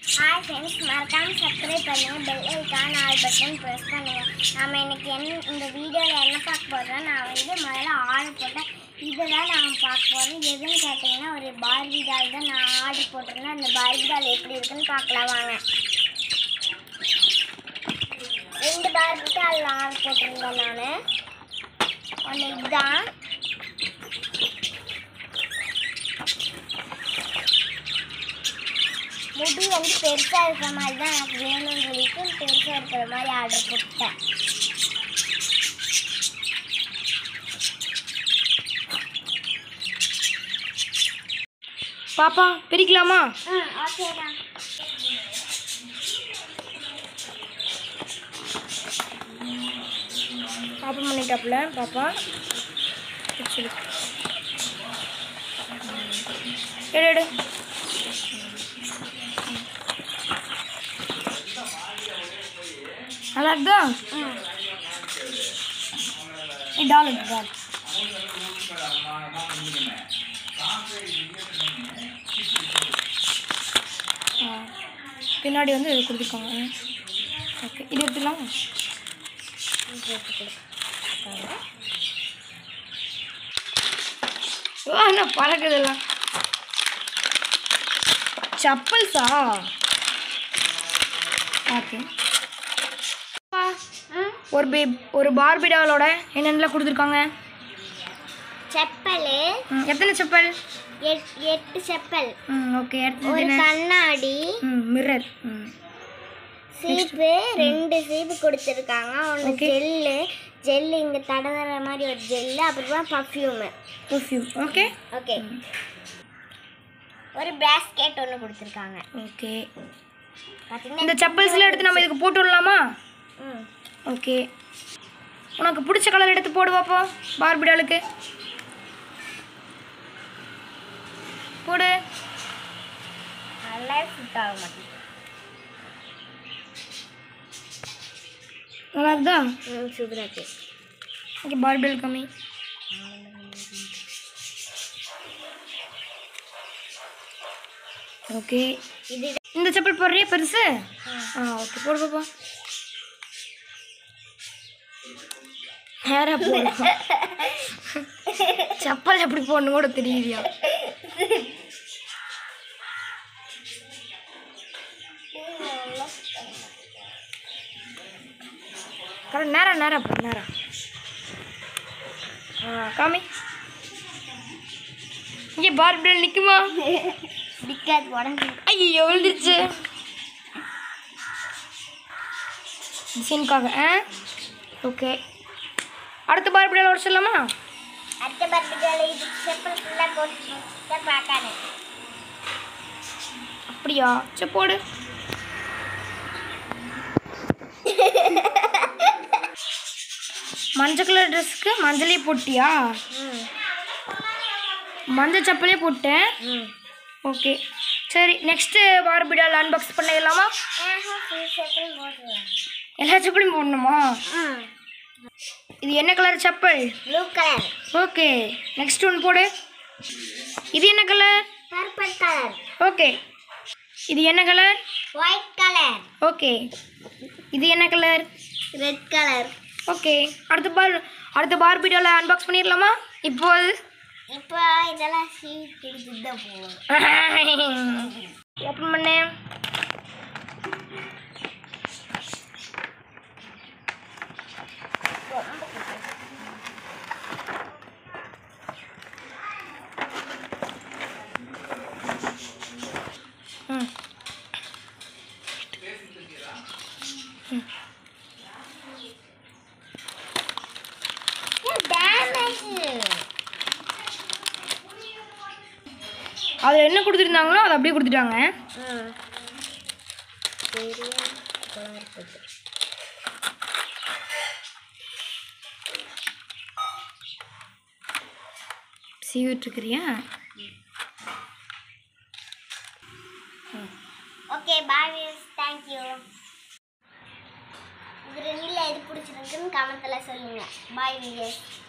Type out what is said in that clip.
Hi friends மறக்காம subscribe பண்ணுங்க bell icon all button press பண்ணுங்க நாம இன்னைக்கு என்ன இந்த வீடியோவில் என்ன பார்க்க போறோம் நான் வந்து முதல்ல ஆர்டர் போட்டேன் இதுதான் நான் பார்க்க போகிறோம் எதுன்னு கேட்டிங்கன்னா ஒரு பார்பி டால் தான் நான் ஆர்டர் போட்டிருந்தேன் அந்த பார்பி டால் எப்படி இருக்குன்னு பார்க்கலாம் வாங்க ரெண்டு பார்பி டால் ஆர்டர் போட்டிருந்தேன் நான் ஒன்று இதுதான் முடி வந்து பெருசாக இருக்கிற மாதிரி தான் எனக்கு வேணும்னு சொல்லிட்டு பெருசாக இருக்கிற மாதிரி ஆர்டர் போட்டேன் பாப்பா பிரிக்கலாமா ம் ஓகேடா பாப்பா பண்ணிட்டாப்புல பாப்பா சொல்லு எடு எடு நல்லா இருக்குதா ம் ஏய், டால் இருக்கு டால் ஆ, பின்னாடி வந்து இது கொடுத்துருக்காங்க ஓகே இது எடுத்துக்கலாம் ஓ என்ன பறக்குதெல்லாம் சப்பல்ஸா ஓகே ம் ஒரு பே ஒரு பார்பி டாலோட என்னென்னலாம் கொடுத்துருக்காங்க செப்பல் ம், எத்தனை செப்பல் எட் எட்டு செப்பல் ம் ஓகே ஒரு அடுத்தது என்ன கண்ணாடி ம் மிரர் ம் சீப்பு ரெண்டு சீப்பு கொடுத்துருக்காங்க ஒன்று Okay. ஜெல்லு ஜெல்லு இங்கே தடவுற மாதிரி ஒரு ஜெல்லு அப்புறமா பர்ஃப்யூமு பர்ஃப்யூம் ஓகே ஓகே ஒரு பிராஸ்கெட் ஒன்று கொடுத்துருக்காங்க ஓகே பார்த்தீங்கன்னா இந்த செப்பல்ஸ்லாம் எடுத்து நம்ம இதுக்கு போட்டு விடலாமா ம் ஓகே உனக்கு பிடிச்ச கலர் எடுத்து போடு பார்ப்போம் பார்பி டாலுக்கு போடு நல்லா ஃபிட் ஆக மாட்டேங்குது நல்லா இருக்குதா ம் சூப்பராக இருக்கு ஓகே பார்பி டால் கம்மி ஓகே இது இந்த செப்பல் போடுறியா பெருசு ஆ ஓகே போடு பாப்பா நேரா போடு செப்பல் எப்படி போடணும் கூட தெரியலையா கரெக்ட் நேரா நேரா போ நேரா ஆ காமி இங்கே பார்பிடல் நிற்குமா பிக்காது உடம்பு ஐயோ விழுந்துருச்சு டிசைனுக்காக ஆ ஓகே அடுத்த பார்பிடல் உடச்சிடலாமா அடுத்த பர்த்டேல இது செப்பல் ஃபுல்லாக போட்டு பார்க்காது அப்படியா சரி போடு மஞ்சள் கலர் ட்ரெஸ்க்கு மஞ்சளே போட்டியா ம் மஞ்சள் செப்பலே போட்டேன் ம் ஓகே சரி நெக்ஸ்ட்டு பார்பிடால் அன்பாக்ஸ் பண்ணிடலாமா ஃபுல் செப்பல் போட்டுருவேன் எல்லா செப்பலையும் போடணுமா ம் இது என்ன colour chappal blue colour okay next ஒன்று போடு இது என்ன கலர் பர்பிள் கலர் ஓகே இது என்ன கலர் ஒயிட் கலர் ஓகே இது என்ன கலர் ரெட் கலர் ஓகே அடுத்த பார் அடுத்த பார்பிடால அன்பாக்ஸ் பண்ணிடலாமா இப்போ இப்போ இதெல்லாம் சீட் எடுத்துட்டு தான் போவோம் ஓப்பன் பண்ணு ம் டேமேஜ் அதில் என்ன கொடுத்துருந்தாங்களோ அதை அப்படியே கொடுத்துட்டாங்க ம் பெரிய கலர் போட்டு சீவிட்டுருக்கிறியா ஓகே பாய் வியூஸ் தேங்க்யூ இது ரெண்டில் எது பிடிச்சிருக்குன்னு கமெண்ட்டில் சொல்லுங்கள் பாய் வியூஸ்